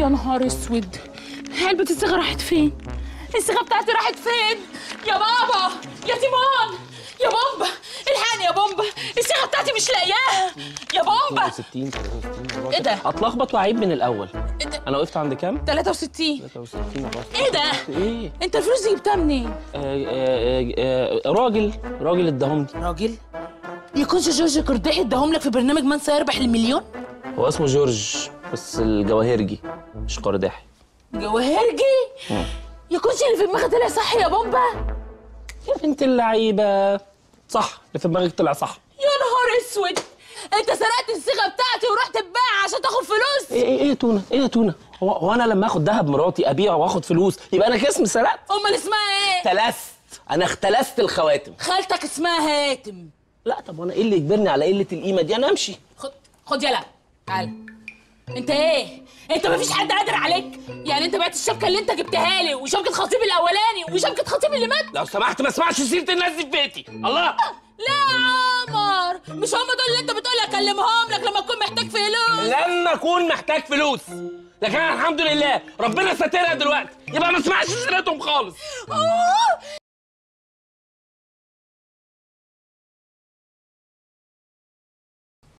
يا نهار اسود علبة الصيغة راحت فين؟ الصيغة بتاعتي راحت فين؟ يا بابا يا تيمون يا بومبا الحقني يا بومبا الصيغة بتاعتي مش لاقياها يا بومبا 60 63 إيه ده؟ هتلخبط وعيب من الاول إيه ده؟ انا وقفت عند كام 63 63 خلاص ايه ده؟ ايه انت الفلوس دي جبتها منين؟ آه آه آه آه راجل راجل اداهم لي راجل يكونش جورج قرداحي اداهم لك في برنامج من سيربح المليون؟ هو اسمه جورج بس الجواهرجي مش قرداحي جواهرجي يكونش اللي في دماغك طلع صح يا بومبا يا بنت اللعيبه صح اللي في دماغك طلع صح يا نهار اسود انت سرقت الصيغه بتاعتي ورحت تبيعها عشان تاخد فلوس ايه ايه ايه يا تونه ايه يا تونه هو, هو انا لما اخد ذهب مراتي ابيعه واخد فلوس يبقى انا كاسم سرقت امال اسمها ايه اختلست انا اختلست الخواتم خالتك اسمها هاتم لا طب وانا ايه اللي يجبرني على قله القيمه دي انا امشي خد خد يلا تعال انت ايه انت مفيش حد قادر عليك يعني انت بعت الشبكه اللي انت جبتها لي وشبكه خطيب الاولاني وشبكه خطيب اللي مات لو سمحت ما اسمعش سيره الناس دي في بيتي الله لا يا عمر مش هم دول اللي انت بتقول اكلمهم لك لما تكون محتاج فلوس لما اكون محتاج فلوس لكن انا الحمد لله ربنا ساترها دلوقتي يبقى ما اسمعش سيرتهم خالص اوه